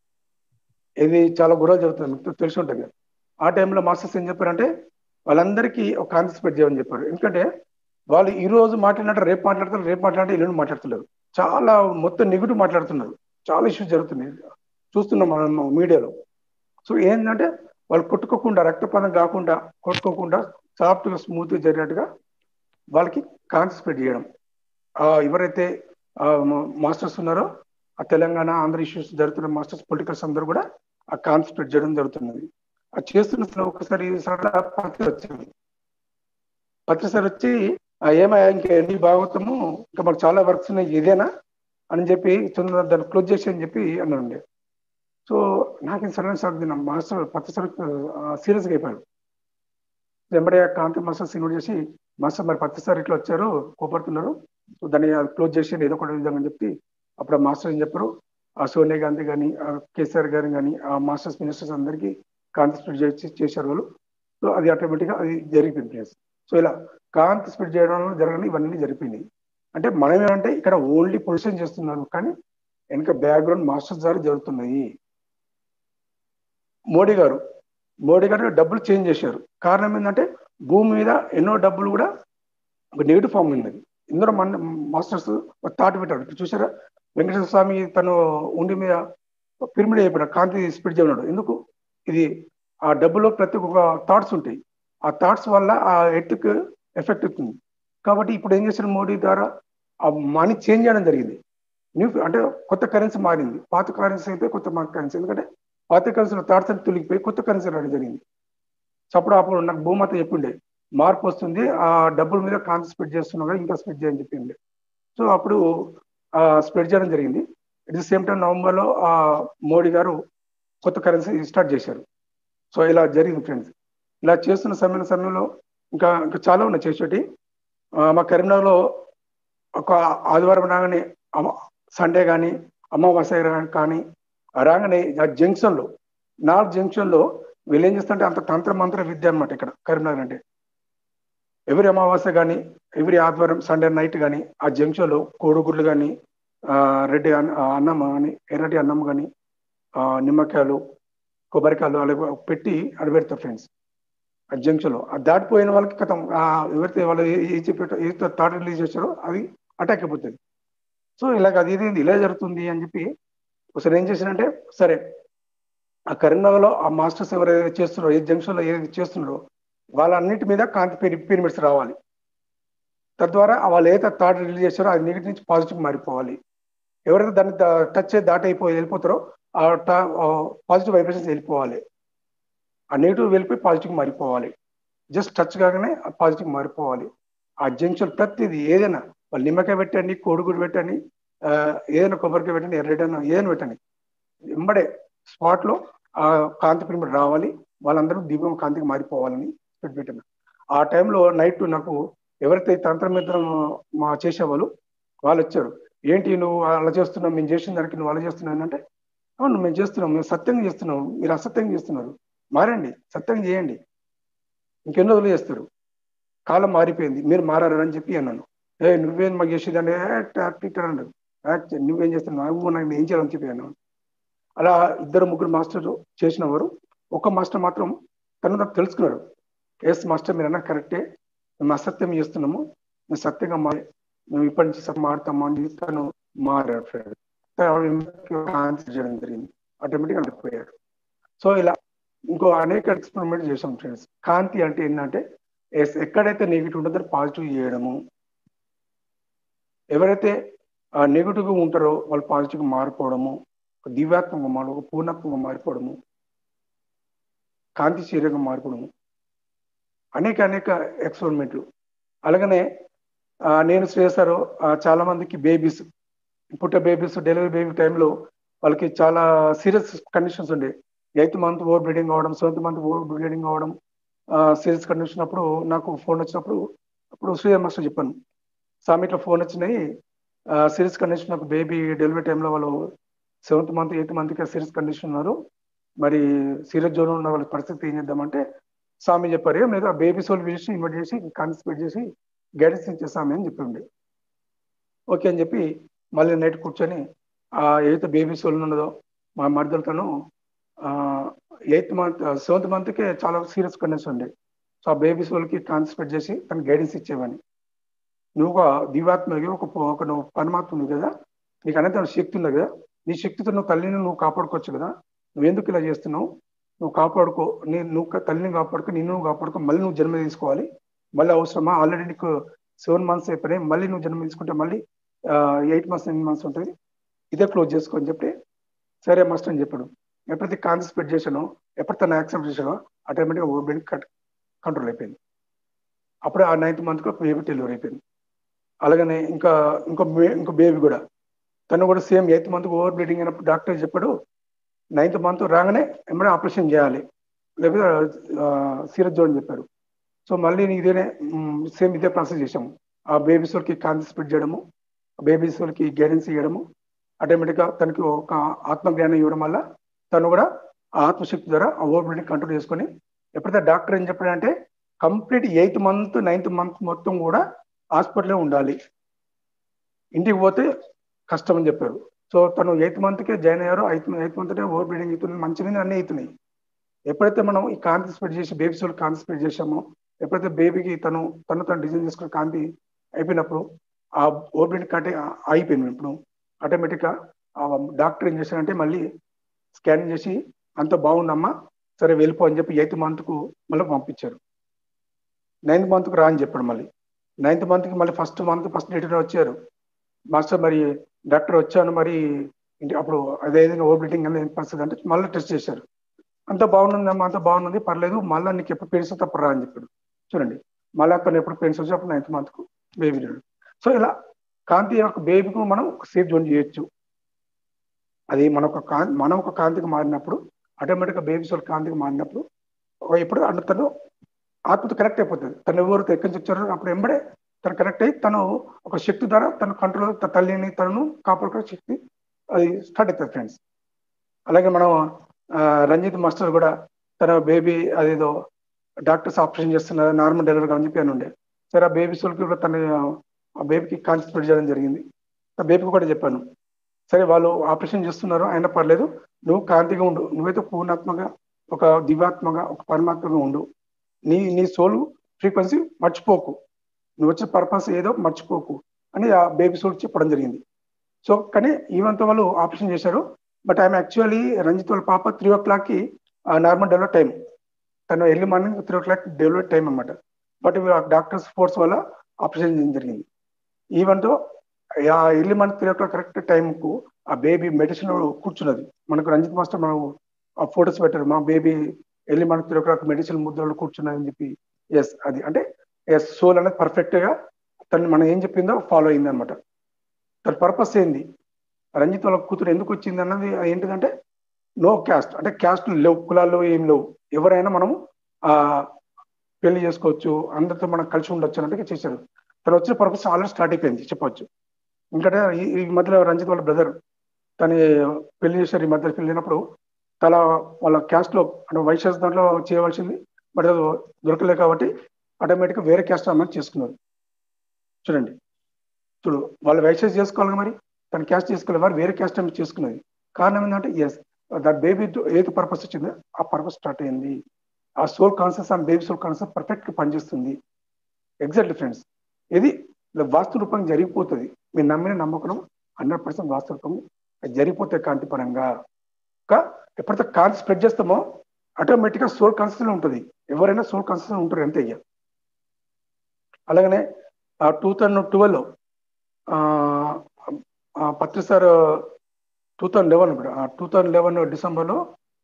B: ఇది చాలా గొడవ జరుగుతుంది మీకు తెలిసి ఉంటుంది కదా. ఆ టైంలో మాస్టర్స్ ఏం చెప్పారంటే వాళ్ళందరికీ ఒక కాన్సెప్ట్ స్ప్రెడ్ చేయమని చెప్పారు ఎందుకంటే వాళ్ళు ఈ రోజు మాట్లాడినట్టు రేపు మాట్లాడతారు రేపు మాట్లాడితే ఎల్లుండి మాట్లాడుతున్నారు చాలా మొత్తం నెగిటివ్ మాట్లాడుతున్నారు చాలా ఇష్యూస్ జరుగుతున్నాయి చూస్తున్నాం మనం మీడియాలో సో ఏంటంటే వాళ్ళు కొట్టుకోకుండా రక్తపాతం కాకుండా కొట్టుకోకుండా సాఫ్ట్గా స్మూత్గా జరిగినట్టుగా వాళ్ళకి కాన్సెప్ట్ స్ప్రెడ్ చేయడం ఆ ఎవరైతే ఆ మాస్టర్స్ ఉన్నారో ఆ తెలంగాణ ఆంధ్ర ఇష్యూస్ జరుగుతున్న మాస్టర్స్ పొలిటికల్స్ అందరూ కూడా ఆ కాన్సెప్ట్ చేయడం జరుగుతున్నది అది చేస్తున్న సమయంలో ఒకసారి సరళ పత్రి వచ్చింది పత్రి సార్ వచ్చి "ఆ, ఏమయ్యా ఇంకా ఎన్ని భాగవతము ఇంకా మాకు చాలా వర్క్స్ ఉన్నాయి ఇదేనా అని చెప్పి తొందర దాన్ని క్లోజ్ చేసి అని చెప్పి అన్నాడు సో నాకేం సరైన సార్ దీని మాస్టర్ పత్రి సార్ సీరియస్గా అయిపోయాడు వెంబడే కాంతి మాస్టర్ ఇన్వైట్ చేసి మాస్టర్ మరి పత్తి సార్ ఇట్లా వచ్చారు కోపడుతున్నారు సో దాన్ని క్లోజ్ చేసి ఏదో ఒకటి విధంగా అని చెప్పి అప్పుడు ఆ మాస్టర్ ఏం చెప్పారు ఆ సోనియా గాంధీ కానీ కేసీఆర్ గారు కానీ ఆ మాస్టర్స్ మినిస్టర్స్ అందరికీ కాంతి స్ప్రెడ్ చేసి చేశారు వాళ్ళు సో అది ఆటోమేటిక్గా అది జరిగిపోయింది ప్లేస్ సో ఇలా కాంతి స్ప్రెడ్ చేయడం వల్ల జరగని ఇవన్నీ జరిగిపోయినాయి అంటే మనం ఏమంటే ఇక్కడ ఓన్లీ పొజిషన్ చేస్తున్నాను కానీ వెనక బ్యాక్గ్రౌండ్ మాస్టర్స్ ద్వారా జరుగుతున్నాయి మోడీ గారు మోడీ గారు డబ్బులు చేంజ్ చేశారు కారణం ఏంటంటే భూమి మీద ఎన్నో డబ్బులు కూడా ఒక నెగిటివ్ ఫామ్ ఉన్నది ఇందులో మన మాస్టర్స్ తాటి పెట్టారు ఇప్పుడు చూసారా వెంకటేశ్వర స్వామి తను ఉండి మీద పిరమిడ్ అయిపోయాడు కాంతి స్ప్రెడ్ చేయన్నాడు ఎందుకు ఇది ఆ డబ్బులో ప్రతి ఒక్క థాట్స్ ఉంటాయి ఆ థాట్స్ వల్ల ఆ ఎత్తుకు ఎఫెక్ట్ అవుతుంది కాబట్టి ఇప్పుడు ఏం చేశారు మోడీ ద్వారా ఆ మనీ చేంజ్ చేయడం జరిగింది న్యూ అంటే కొత్త కరెన్సీ మారింది పాత కరెన్సీ అయితే కొత్త కరెన్సీ ఎందుకంటే పాత కరెన్సీలో థాట్స్ అని తొలిగిపోయి కొత్త కరెన్సీ రావడం జరిగింది సో అప్పుడు అప్పుడు నాకు భూమాత చెప్పిండే మార్పు వస్తుంది ఆ డబ్బుల మీద కాంతి స్ప్రెడ్ చేస్తున్నా ఇంకా స్ప్రెడ్ చేయని చెప్పింది సో అప్పుడు స్ప్రెడ్ చేయడం జరిగింది అట్ ది సేమ్ టైం నవంబర్లో మోడీ గారు కొత్త కరెన్సీ స్టార్ట్ చేశారు సో ఇలా జరిగింది ఫ్రెండ్స్ ఇలా చేస్తున్న సమయంలో సమయంలో ఇంకా ఇంకా చాలా ఉన్నాయి చేసేటి మా కరీంనగర్లో ఒక ఆదివారం రాగానే సండే కానీ అమావాస్య కానీ రాగానే ఆ జంక్షన్లో నార్త్ జంక్షన్లో వీళ్ళు ఏం చేస్తుంటే అంత తంత్ర మంత్ర విద్య అనమాట ఇక్కడ కరీంనగర్ అంటే ఎవరి అమావాస్య కానీ ఎవరి ఆదివారం సండే నైట్ కానీ ఆ జంక్షన్లో కోడిగుడ్లు కానీ రెడ్డి అన్నం కానీ ఎర్రటి అన్నం కానీ నిమ్మకాయలు కొబ్బరికాయలు అలా పెట్టి అడబెడతారు ఫ్రెండ్స్ ఆ జంక్షన్లో ఆ దాటిపోయిన వాళ్ళకి కథం ఎవరైతే వాళ్ళు ఏ చెప్పేట ఏ థాట్ రిలీజ్ చేశారో అది అటాక్ అయిపోతుంది సో ఇలాగ అది ఇది ఇలా జరుగుతుంది అని చెప్పి ఒకసారి ఏం చేశారంటే సరే ఆ కరీంనగర్లో ఆ మాస్టర్స్ ఎవరైతే చేస్తున్నారో ఏ జంక్షన్లో ఏదైతే చేస్తున్నారో వాళ్ళన్నిటి మీద కాంతి పిరమిడ్స్ రావాలి తద్వారా వాళ్ళు ఏదైతే థాట్ రిలీజ్ చేశారో అది నెగిటివ్ నుంచి పాజిటివ్ మారిపోవాలి ఎవరైతే దాన్ని టచ్ దాటి అయిపోయి వెళ్ళిపోతారో ఆ పాజిటివ్ వైబ్రేషన్స్ వెళ్ళిపోవాలి ఆ నెగిటివ్ వెళ్ళిపోయి పాజిటివ్ మారిపోవాలి జస్ట్ టచ్ కాగానే పాజిటివ్ మారిపోవాలి ఆ జంక్షన్ ప్రతిదీ ఏదైనా వాళ్ళు నిమ్మకాయ పెట్టండి కోడిగుడు పెట్టండి ఏదైనా కొబ్బరికాయ పెట్టండి ఎర్రడైనా ఏదైనా పెట్టండి వెంబడే స్పాట్లో ఆ కాంతి పిరమిడ్ రావాలి వాళ్ళందరూ దీపం కాంతికి మారిపోవాలని పెట్టిన ఆ టైంలో నైట్ నాకు ఎవరైతే తంత్రమిత్రం మా చేసేవాళ్ళు వాళ్ళు వచ్చారు ఏంటి నువ్వు అలా చేస్తున్నావు మేము చేసిన దానికి నువ్వు అలా చేస్తున్నావు అంటే అవును మేము చేస్తున్నాం మేము సత్యంగా చేస్తున్నాం మీరు అసత్యంగా చేస్తున్నారు మారండి సత్యంగా చేయండి ఇంకెన్నో రోజులు చేస్తారు కాలం మారిపోయింది మీరు మారారని చెప్పి అన్నాను ఏ నువ్వేం మాకు చేసేదండి అన్నాడు నువ్వేం చేస్తున్నావు నాకు ఏం చేయాలని చెప్పి అన్నాను అలా ఇద్దరు ముగ్గురు మాస్టర్ చేసిన వారు ఒక మాస్టర్ మాత్రం తను నాకు తెలుసుకున్నాడు ఎస్ మాస్టర్ మీరు అన్నా కరెక్టే మేము అసత్యం చేస్తున్నాము మేము సత్యంగా మారి మేము ఇప్పటి నుంచి మారుతాము అని తను మారాడు ఫ్రెండ్ చేయడం జరిగింది ఆటోమేటిక్గా అంటుపోయాడు సో ఇలా ఇంకో అనేక ఎక్స్పెరిమెంట్ చేసాం ఫ్రెండ్స్ కాంతి అంటే ఏంటంటే ఎక్కడైతే నెగిటివ్ ఉంటుందో పాజిటివ్ చేయడము ఎవరైతే నెగిటివ్గా ఉంటారో వాళ్ళు పాజిటివ్గా మారిపోవడము దివ్యాత్మకంగా మారు పూర్ణత్వంగా మారిపోవడము కాంతి శరీరంగా మారిపోవడము అనేక అనేక ఎక్స్పెరిమెంట్లు అలాగనే నేను చేశారు చాలా మందికి బేబీస్ పుట్టే బేబీస్ డెలివరీ బేబీ టైంలో వాళ్ళకి చాలా సీరియస్ కండిషన్స్ ఉండే ఎయిత్ మంత్ ఓవర్ బ్లీడింగ్ అవడం సెవెంత్ మంత్ ఓవర్ బ్లీడింగ్ అవడం సీరియస్ కండిషన్ అప్పుడు నాకు ఫోన్ వచ్చినప్పుడు అప్పుడు శ్రీధర్ మాస్టర్ చెప్పాను స్వామి ఇట్లా ఫోన్ వచ్చినాయి సీరియస్ కండిషన్ నాకు బేబీ డెలివరీ టైంలో వాళ్ళు సెవెంత్ మంత్ ఎయిత్ మంత్కి సీరియస్ కండిషన్ ఉన్నారు మరి సీరియస్ జోన్ ఉన్న వాళ్ళ పరిస్థితి ఏం చేద్దామంటే స్వామి చెప్పారు ఏం లేదు ఆ బేబీ సోల్ చేసి ఇన్వైట్ చేసి కాన్సిపేట్ చేసి గైడెన్స్ ఇచ్చే స్వామి అని చెప్పింది ఓకే అని చెప్పి మళ్ళీ నైట్ కూర్చొని ఆ ఏదైతే బేబీ సోల్ ఉన్నదో మా మర్దలతోనూ ఎయిత్ మంత్ సెవెంత్ మంత్కే చాలా సీరియస్ కండిషన్ ఉండే సో ఆ బేబీ సోల్కి ట్రాన్స్ఫర్ చేసి తను గైడెన్స్ ఇచ్చేవాడిని నువ్వు ఒక దివాత్మకి ఒక ఒక నువ్వు పరమాత్మ ఉంది కదా నీకు అనేది శక్తి ఉంది కదా నీ శక్తితో నువ్వు తల్లిని నువ్వు కాపాడుకోవచ్చు కదా నువ్వు ఎందుకు ఇలా చేస్తున్నావు నువ్వు కాపాడుకో నేను నువ్వు తల్లిని కాపాడుకో నిన్ను నువ్వు కాపాడుకో మళ్ళీ నువ్వు జన్మ తీసుకోవాలి మళ్ళీ అవసరమా ఆల్రెడీ నీకు సెవెన్ మంత్స్ అయిపోయినాయి మళ్ళీ నువ్వు జన్మ తీసుకుంటే మళ్ళీ ఎయిట్ మంత్స్ నైన్ మంత్స్ ఉంటుంది ఇదే క్లోజ్ చేసుకో అని చెప్పి సరే మాస్టర్ అని చెప్పాడు ఎప్పుడైతే కాన్సన్ట్రేట్ చేశానో ఎప్పుడు తను యాక్సెప్ట్ చేశానో ఆటోమేటిక్గా ఓపెన్ కట్ కంట్రోల్ అయిపోయింది అప్పుడు ఆ నైన్త్ మంత్కి బేబీ డెలివరీ అయిపోయింది అలాగనే ఇంకా ఇంకో ఇంకో బేబీ కూడా తను కూడా same eighth month over bleeding అయినప్పుడు డాక్టర్ చెప్పాడు నైన్త్ మంత్ రాగానే ఎమ్మడే ఆపరేషన్ చేయాలి లేకపోతే సీరియస్ జోన్ చెప్పారు సో మళ్ళీ ఇదేనే సేమ్ ఇదే ప్రాసెస్ చేసాము ఆ బేబీస్ వాళ్ళకి కాన్సీ స్ప్రెడ్ చేయడము బేబీస్ వాళ్ళకి గైడెన్స్ ఇవ్వడము ఆటోమేటిక్గా తనకి ఒక ఆత్మజ్ఞానం ఇవ్వడం వల్ల తను కూడా ఆ ఆత్మశక్తి ద్వారా ఆ ఓవర్ బ్లీడింగ్ కంట్రోల్ చేసుకొని ఎప్పుడైతే డాక్టర్ ఏం చెప్పాడంటే complete eighth month ninth month మొత్తం కూడా హాస్పిటల్లో ఉండాలి ఇంటికి పోతే కష్టం అని చెప్పారు సో తను ఎయిత్ మంత్కే జాయిన్ అయ్యారు eighth eighth month over bleeding అవుతుంది మంచిగా అన్నీ అవుతున్నాయి ఎప్పుడైతే మనం ఈ కాంతి స్ప్రెడ్ చేసి బేబీ సోల్ కాంతి స్ప్రెడ్ చేసామో ఎప్పుడైతే బేబీకి తను తను తను డిజైన్ చేసుకున్న కాంతి అయిపోయినప్పుడు ఆ ఓవర్ బ్లీడింగ్ కట్టే అయిపోయింది ఇప్పుడు ఆటోమేటిక్గా డాక్టర్ ఏం చేశారంటే మళ్ళీ స్కానింగ్ చేసి అంత బాగుందమ్మా సరే వెళ్ళిపో అని చెప్పి ఎయిత్ మంత్కు మళ్ళీ పంపించారు నైన్త్ మంత్కి రా అని చెప్పాడు మళ్ళీ నైన్త్ మంత్కి మళ్ళీ ఫస్ట్ మంత్ ఫస్ట్ డేట్ వచ్చారు మాస్టర్ మరి డాక్టర్ వచ్చాను మరి ఇంటి అప్పుడు అదే విధంగా ఓవర్ బ్లీడింగ్ అనేది పరిస్థితి అంటే మళ్ళీ టెస్ట్ చేశారు అంత బాగుందమ్మా అంత బాగుంది పర్లేదు మళ్ళీ నీకు ఎప్పుడు పెయిన్స్ తప్ప రా అని చెప్పాడు చూడండి మళ్ళీ అక్కడ ఎప్పుడు పెయిన్స్ వచ్చి అప్పుడు నైన్త్ మంత్కు బేబీ సో ఇలా కాంతి యొక్క బేబీకి మనం సేఫ్ జోన్ చేయొచ్చు అది మన ఒక కాంతి మనం ఒక కాంతికి మారినప్పుడు ఆటోమేటిక్గా బేబీ సోల్ కాంతికి మారినప్పుడు ఇప్పుడు అంటే తను ఆత్మతో కనెక్ట్ అయిపోతుంది తను ఎవరు ఎక్కడి నుంచి వచ్చారో అప్పుడు ఎంబడే తను కనెక్ట్ అయ్యి తను ఒక శక్తి ద్వారా తన కంట్రోల్ తల్లిని తనను కాపాడుకునే శక్తి అది స్టార్ట్ అవుతుంది ఫ్రెండ్స్ అలాగే మనం రంజిత్ మాస్టర్ కూడా తన బేబీ అదేదో డాక్టర్స్ ఆపరేషన్ చేస్తున్నారు నార్మల్ డెలివరీ అని చెప్పి అని ఉండే సరే ఆ బేబీ సోల్కి కూడా తన ఆ బేబీకి కాన్సన్ట్రేట్ చేయడం జరిగింది ఆ బేబీకి కూడా చెప్పాను సరే వాళ్ళు ఆపరేషన్ చేస్తున్నారు అయినా పర్లేదు నువ్వు కాంతిగా ఉండు నువ్వైతే పూర్ణాత్మగా ఒక దివ్యాత్మగా ఒక పరమాత్మగా ఉండు నీ నీ సోలు ఫ్రీక్వెన్సీ మర్చిపోకు నువ్వు వచ్చే పర్పస్ ఏదో మర్చిపోకు అని ఆ బేబీ సోల్ చెప్పడం జరిగింది సో కానీ ఈవెంత వాళ్ళు ఆపరేషన్ చేశారు బట్ ఐఎమ్ యాక్చువల్లీ రంజిత్ వాళ్ళ పాప త్రీ ఓ క్లాక్కి నార్మల్ డెలివరీ టైం తను ఎర్లీ మార్నింగ్ త్రీ ఓ క్లాక్ డెలివరీ టైం అనమాట బట్ డాక్టర్స్ ఫోర్స్ వల్ల ఆపరేషన్ చేయడం జరిగింది ఈవెంట్ ఆ ఎర్లీ మార్నింగ్ త్రీ ఓ క్లాక్ కరెక్ట్ టైంకు ఆ బేబీ మెడిసిన్ కూర్చున్నది మనకు రంజిత్ మాస్టర్ మనం ఆ ఫొటోస్ పెట్టారు మా బేబీ ఎర్లీ మార్నింగ్ త్రీ ఓ క్లాక్ మెడిసిన్ ముద్రలో కూర్చున్నది అని చెప్పి ఎస్ అది అంటే ఎస్ సోల్ అనేది పర్ఫెక్ట్ గా తను మనం ఏం చెప్పిందో ఫాలో అయింది అనమాట తన పర్పస్ ఏంది రంజిత్ వాళ్ళ కూతురు ఎందుకు వచ్చింది అన్నది ఏంటిదంటే నో క్యాస్ట్ అంటే క్యాస్ట్ లేవు కులాలు ఏం లేవు ఎవరైనా మనం ఆ పెళ్లి చేసుకోవచ్చు అందరితో మనం కలిసి ఉండొచ్చు అన్నట్టుగా చేశారు తను వచ్చిన పర్పస్ ఆల్రెడీ స్టార్ట్ అయిపోయింది చెప్పొచ్చు ఎందుకంటే ఈ మధ్యలో రంజిత్ వాళ్ళ బ్రదర్ తను పెళ్లి చేశారు ఈ మధ్య పెళ్ళినప్పుడు తల వాళ్ళ క్యాస్ట్ లో అంటే వైశ్యాస్ దాంట్లో చేయవలసింది బట్ అది దొరకలేదు కాబట్టి ఆటోమేటిక్గా వేరే క్యాస్ట్ అమ్మాయి చేసుకున్నారు చూడండి చూడు వాళ్ళు వైశ్యాస్ చేసుకోవాలి మరి తన క్యాస్ట్ చేసుకోవాలి వారు వేరే క్యాస్ట్ అమ్మాయి చేసుకున్నది కారణం ఏంటంటే ఎస్ దట్ బేబీ ఏది పర్పస్ వచ్చిందో ఆ పర్పస్ స్టార్ట్ అయింది ఆ సోల్ కాన్సెప్ట్ ఆ బేబీ సోల్ కాన్సెప్ట్ పర్ఫెక్ట్ గా పనిచేస్తుంది ఎగ్జాక్ట్లీ ఫ్రెండ్స్ ఇది వాస్తు రూపంగా జరిగిపోతుంది మీరు నమ్మిన నమ్మకం హండ్రెడ్ పర్సెంట్ వాస్తు రూపం జరిగిపోతాయి కాంతి పరంగా ఎప్పుడైతే కాన్సెప్ట్ స్ప్రెడ్ చేస్తామో ఆటోమేటిక్గా సోల్ కాన్సెప్ట్ ఉంటుంది ఎవరైనా సోల్ కాన్సెప్ట్ ఉంటారు అంతే ఇక అలాగనే two thousand twelve Patri sir two thousand eleven two thousand eleven డిసెంబర్లో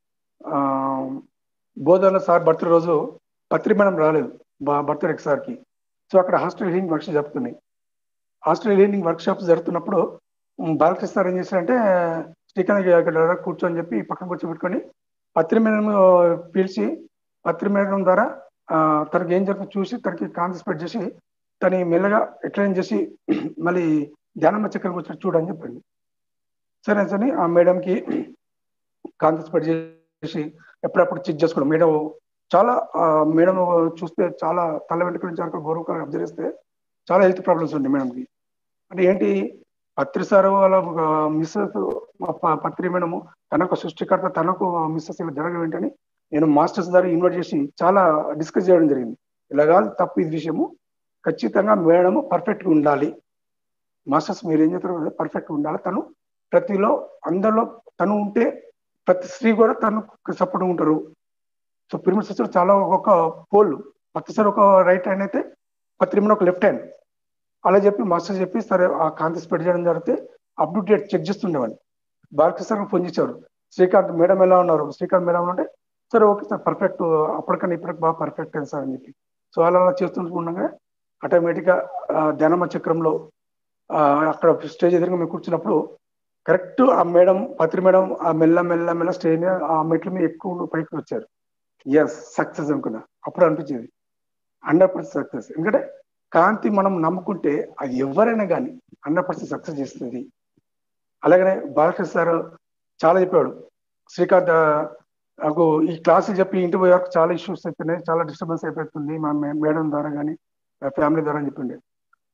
B: బోధన సార్ బర్త్డే రోజు పత్రి మేడం రాలేదు బర్త్డే సార్కి సో అక్కడ హాస్టల్ హీలింగ్ వర్క్షాప్ జరుగుతున్నాయి హాస్టల్ హీలింగ్ వర్క్షాప్స్ జరుగుతున్నప్పుడు బాలకృష్ణ సార్ ఏం చేశారంటే శ్రీకాంత్ కూర్చొని చెప్పి పక్కన కూర్చోబెట్టుకొని పత్రి మేడం పిలిచి పత్రి మేడం ద్వారా తనకి ఏం జరుగుతుందో చూసి తనకి కాన్సెప్ట్ స్ప్రెడ్ చేసి తను మెల్లగా ఎక్స్ప్లెయిన్ చేసి మళ్ళీ ధ్యానమ్మ చక్రం వచ్చి చూడని చెప్పండి సరే సరే ఆ మేడంకి కాన్సెప్ట్ స్ప్రెడ్ చేసి ఎప్పుడప్పుడు చెక్ చేసుకోవడం మేడం చాలా మేడం చూస్తే చాలా తల వెంట్రుక నుంచి వరకు గౌరవ అబ్జర్వ్ చేస్తే చాలా హెల్త్ ప్రాబ్లమ్స్ ఉన్నాయి మేడంకి అంటే ఏంటి పత్రి సార్ వాళ్ళ మిస్సెస్ పత్రి మేడము తనకు సృష్టికర్త తనకు మిస్సెస్ ఇలా జరగడం ఏంటని నేను మాస్టర్స్ ద్వారా ఇన్వైట్ చేసి చాలా డిస్కస్ చేయడం జరిగింది ఇలాగా తప్పు ఇది విషయము ఖచ్చితంగా మేడం పర్ఫెక్ట్గా ఉండాలి మాస్టర్స్ మీరు ఏం చేస్తారు పర్ఫెక్ట్గా ఉండాలి తను ప్రతిలో అందరిలో తను ఉంటే ప్రతి స్త్రీ కూడా తను సపోర్ట్ ఉంటారు సో పిరమిడ్ సిస్టర్ చాలా ఒక పోల్ పత్తి సార్ ఒక రైట్ హ్యాండ్ అయితే పత్రిమన్ ఒక లెఫ్ట్ హ్యాండ్ అలా చెప్పి మాస్టర్ చెప్పి సరే ఆ కాంతి స్ప్రెడ్ చేయడం జరిగితే అప్ టు డేట్ చెక్ చేస్తుండేవాడిని బాలకృష్ణ ఫోన్ చేసేవారు శ్రీకాంత్ మేడం ఎలా ఉన్నారు శ్రీకాంత్ మేడం ఉంటే సరే ఓకే సార్ పర్ఫెక్ట్ అప్పటికన్నా ఇప్పటికి బాగా పర్ఫెక్ట్ అయింది సార్ అని చెప్పి సో అలా అలా చేస్తుండగా ఆటోమేటిక్గా ధ్యానమ చక్రంలో అక్కడ స్టేజ్ ఎదురుగా మేము కూర్చున్నప్పుడు కరెక్ట్ ఆ మేడం పత్రి మేడం ఆ మెల్ల మెల్ల మెల్ల స్టేజ్ మీద ఆ మెట్ల మీద ఎక్కువ పైకి వచ్చారు ఎస్ సక్సెస్ అనుకున్నా అప్పుడు అనిపించింది హండ్రెడ్ పర్సెంట్ సక్సెస్ ఎందుకంటే కాంతి మనం నమ్ముకుంటే అది ఎవరైనా కానీ హండ్రెడ్ పర్సెంట్ సక్సెస్ చేస్తుంది అలాగనే బాలకృష్ణ సార్ చాలా చెప్పాడు శ్రీకాంత్ నాకు ఈ క్లాసులు చెప్పి ఇంటి పోయే చాలా ఇష్యూస్ అయిపోయినాయి చాలా డిస్టర్బెన్స్ అయిపోతుంది మా మేడం ద్వారా కానీ ఫ్యామిలీ ద్వారా చెప్పిండే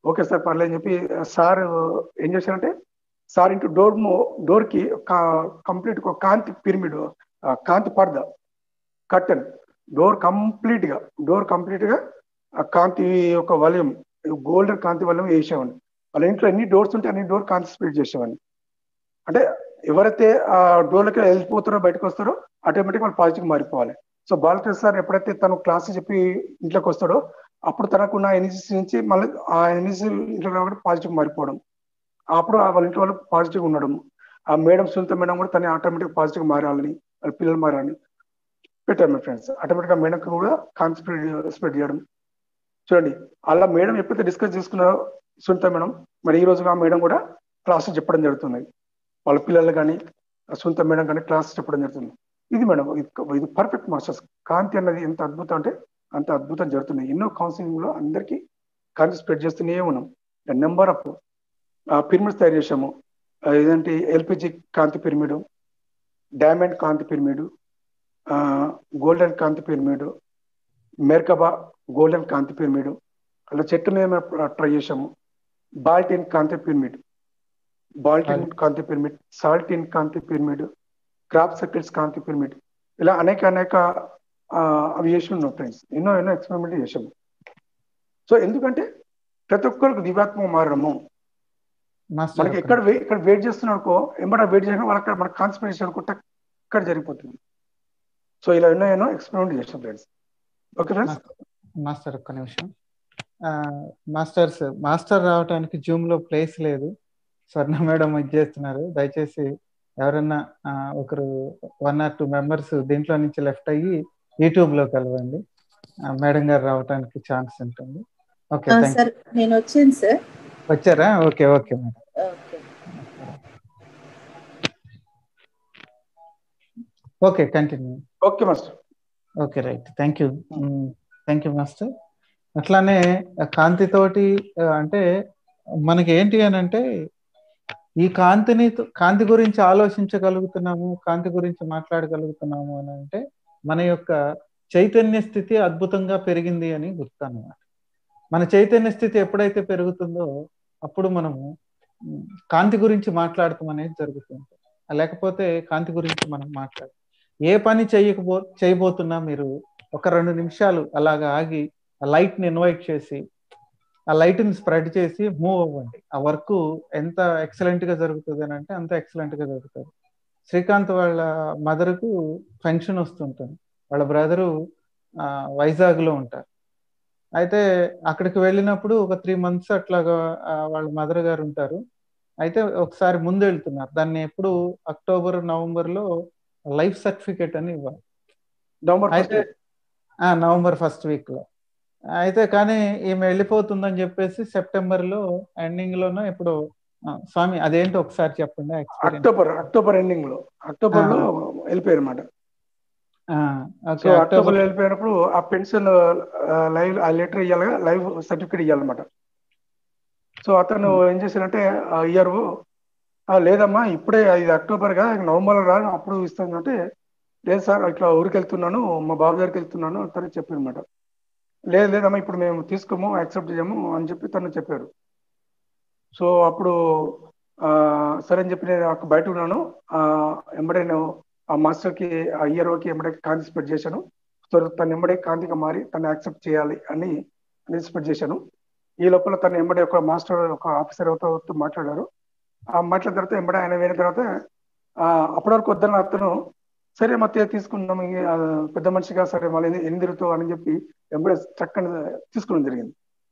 B: ఓకే సార్ పర్లేదు అని చెప్పి సార్ ఏం చేశారంటే సార్ ఇంటూ డోర్ డోర్ కి కంప్లీట్ ఒక కాంతి పిరమిడ్ కాంతి పర్ద కర్టన్ డోర్ కంప్లీట్ గా డోర్ కంప్లీట్ గా ఆ కాంతి యొక్క వలయం గోల్డెన్ కాంతి వలయం వేసేవాడిని వాళ్ళ ఇంట్లో ఎన్ని డోర్స్ ఉంటే అన్ని డోర్ కాంతి స్ప్రెడ్ చేసేవాడిని అంటే ఎవరైతే ఆ డోర్లకి వెళ్ళిపోతారో బయటకు వస్తారో ఆటోమేటిక్ వాళ్ళు పాజిటివ్ మారిపోవాలి సో బాలకృష్ణ సార్ ఎప్పుడైతే తను క్లాస్ చెప్పి ఇంట్లోకి వస్తాడో అప్పుడు తనకున్న ఎనర్జీస్ నుంచి మళ్ళీ ఆ ఎనర్జీ ఇంట్లో కాబట్టి పాజిటివ్ మారిపోవడం అప్పుడు వాళ్ళ ఇంట్లో వాళ్ళు పాజిటివ్ ఉండడం ఆ మేడం సునీత మేడం కూడా తన ఆటోమేటిక్ పాజిటివ్ మారాలని వాళ్ళ పిల్లలు మారాలని పెట్టారు మై ఫ్రెండ్స్ ఆటోమేటిక్ గా మేడంకి కూడా కాన్సెప్ట్ స్ప్రెడ్ స్ప్రెడ్ చేయడం చూడండి అలా మేడం ఎప్పుడైతే డిస్కస్ చేసుకున్నారో సునీత మేడం మరి ఈ రోజుగా ఆ మేడం కూడా క్లాస్ చెప్పడం జరుగుతుంది వాళ్ళ పిల్లలు కానీ సునీత మేడం కానీ క్లాస్ చెప్పడం జరుగుతుంది ఇది మేడం ఇది పర్ఫెక్ట్ మాస్టర్స్ కాంతి అన్నది ఎంత అద్భుతం అంటే అంత అద్భుతం జరుగుతుంది ఎన్నో కౌన్సిలింగ్ లో అందరికీ కాంతి స్ప్రెడ్ చేస్తూనే ఉన్నాం నెంబర్ ఆఫ్ పిరమిడ్స్ తయారు చేసాము ఏదంటే ఎల్పిజి కాంతి పిరమిడ్ డైమండ్ కాంతి పిరమిడ్ గోల్డెన్ కాంతి పిరమిడ్ మెర్కబా గోల్డెన్ కాంతి పిరమిడ్ అలా చెట్టు మీద ట్రై చేసాము బాల్టిన్ కాంతి పిరమిడ్ బాల్టిన్ కాంతి పిరమిడ్ సాల్టిన్ కాంతి పిరమిడ్ క్రాప్ సర్కిల్స్ కాంతి పిరమిడ్ ఇలా అనేక అనేక అవి చేసి ఉన్నాం ఫ్రెండ్స్ ఎన్నో ఎన్నో ఎక్స్పెరిమెంట్ చేసాము సో ఎందుకంటే ప్రతి ఒక్కరికి దివ్యాత్మ మారడము మనకి ఎక్కడ ఇక్కడ వెయిట్ చేస్తున్నాడు అనుకో ఎంబడ వెయిట్ చేసిన వాళ్ళకి మన కాన్సన్ట్రేషన్ అనుకుంటే అక్కడ జరిగిపోతుంది సో ఇలా ఎన్నో ఎన్నో ఎక్స్పెరిమెంట్ చేసాం ఫ్రెండ్స్ ఓకే ఫ్రెండ్స్
A: మాస్టర్ ఒక్క నిమిషం మాస్టర్స్ మాస్టర్ రావడానికి జూమ్ లో ప్లేస్ లేదు స్వర్ణ మేడం ఇది చేస్తున్నారు దయచేసి ఎవరన్నా ఒకరు వన్ ఆర్ టూ మెంబర్స్ దీంట్లో నుంచి లెఫ్ట్ అయ్యి యూట్యూబ్ లో కలవండి మేడం గారు రావడానికి ఛాన్స్ ఉంటుంది ఓకే
C: సార్ నేను వచ్చాను సార్
A: వచ్చారా okay okay madam okay continue
B: okay master
A: okay right thank you thank you master అట్లానే కాంతితోటి అంటే మనకి ఏంటి అని అంటే ఈ కాంతిని కాంతి గురించి ఆలోచించగలుగుతున్నాము కాంతి గురించి మాట్లాడగలుగుతున్నాము అని అంటే మన యొక్క చైతన్య స్థితి అద్భుతంగా పెరిగింది అని గుర్తు అన్నమాట మన చైతన్య స్థితి ఎప్పుడైతే పెరుగుతుందో అప్పుడు మనము కాంతి గురించి మాట్లాడటం అనేది జరుగుతుంది లేకపోతే కాంతి గురించి మనం మాట్లాడు ఏ పని చేయకపో చేయబోతున్నా మీరు ఒక రెండు నిమిషాలు అలాగా ఆగి ఆ లైట్ ని ఇన్వైట్ చేసి ఆ లైట్ ని స్ప్రెడ్ చేసి మూవ్ అవ్వండి ఆ వర్క్ ఎంత ఎక్సలెంట్ గా జరుగుతుంది అని అంటే అంత ఎక్సలెంట్ గా జరుగుతుంది శ్రీకాంత్ వాళ్ళ మదర్ కు ఫంక్షన్ వస్తుంటుంది వాళ్ళ బ్రదరు వైజాగ్ లో ఉంటారు అయితే అక్కడికి వెళ్ళినప్పుడు ఒక త్రీ మంత్స్ అట్లాగా వాళ్ళ మదర్ గారు ఉంటారు అయితే ఒకసారి ముందు వెళ్తున్నారు దాన్ని ఎప్పుడు అక్టోబర్ నవంబర్ లో లైఫ్ సర్టిఫికేట్ అని ఇవ్వాలి అయితే నవంబర్ ఫస్ట్ వీక్ లో అయితే కానీ ఈమె వెళ్ళిపోతుందని చెప్పేసి సెప్టెంబర్ లో ఎండింగ్ లోనో ఇప్పుడు స్వామి అదేంటి ఒకసారి చెప్పండి
B: అక్టోబర్ అక్టోబర్ ఎండింగ్ లో అక్టోబర్ లో వెళ్ళిపోయారు అనమాట సో అక్టోబర్ వెళ్ళిపోయినప్పుడు ఆ పెన్షన్ లైవ్ ఆ లెటర్ ఇవ్వాలి లైవ్ సర్టిఫికేట్ ఇవ్వాలన్నమాట సో అతను ఏం చేశారంటే ఇయర్ లేదమ్మా ఇప్పుడే ఇది అక్టోబర్ గా నవంబర్ రా అప్పుడు ఇస్తాను అంటే లేదు సార్ ఇట్లా ఊరికి వెళ్తున్నాను మా బాబు దగ్గరికి వెళ్తున్నాను తను చెప్పారు అనమాట లేదు లేదమ్మా ఇప్పుడు మేము తీసుకోము యాక్సెప్ట్ చేయము అని చెప్పి తను చెప్పారు సో అప్పుడు సరే అని చెప్పి నేను అక్కడ బయట ఉన్నాను ఎంబడే నేను ఆ మాస్టర్కి ఆ ఇయర్కి ఎంబడే కాంతి స్ప్రెడ్ చేశాను సో తను ఎంబడే కాంతిగా మారి తను యాక్సెప్ట్ చేయాలి అని అని స్ప్రెడ్ చేశాను ఈ లోపల తను ఎంబడే ఒక మాస్టర్ ఒక ఆఫీసర్ అవుతూ మాట్లాడారు ఆ మాట్లాడిన తర్వాత ఎంబడే ఆయన వేయిన తర్వాత అప్పటి వరకు వద్దన్న అతను సరే మధ్య తీసుకుందాం పెద్ద మనిషిగా సరే మళ్ళీ ఎన్ని తిరుగుతావు అని చెప్పి ఎంబడే చక్కని తీసుకోవడం జరిగింది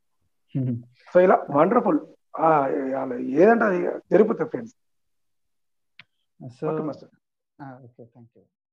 B: సో ఇలా వండర్ఫుల్ ఏదంటే అది జరిగిపోతుంది friends
A: so okay thank you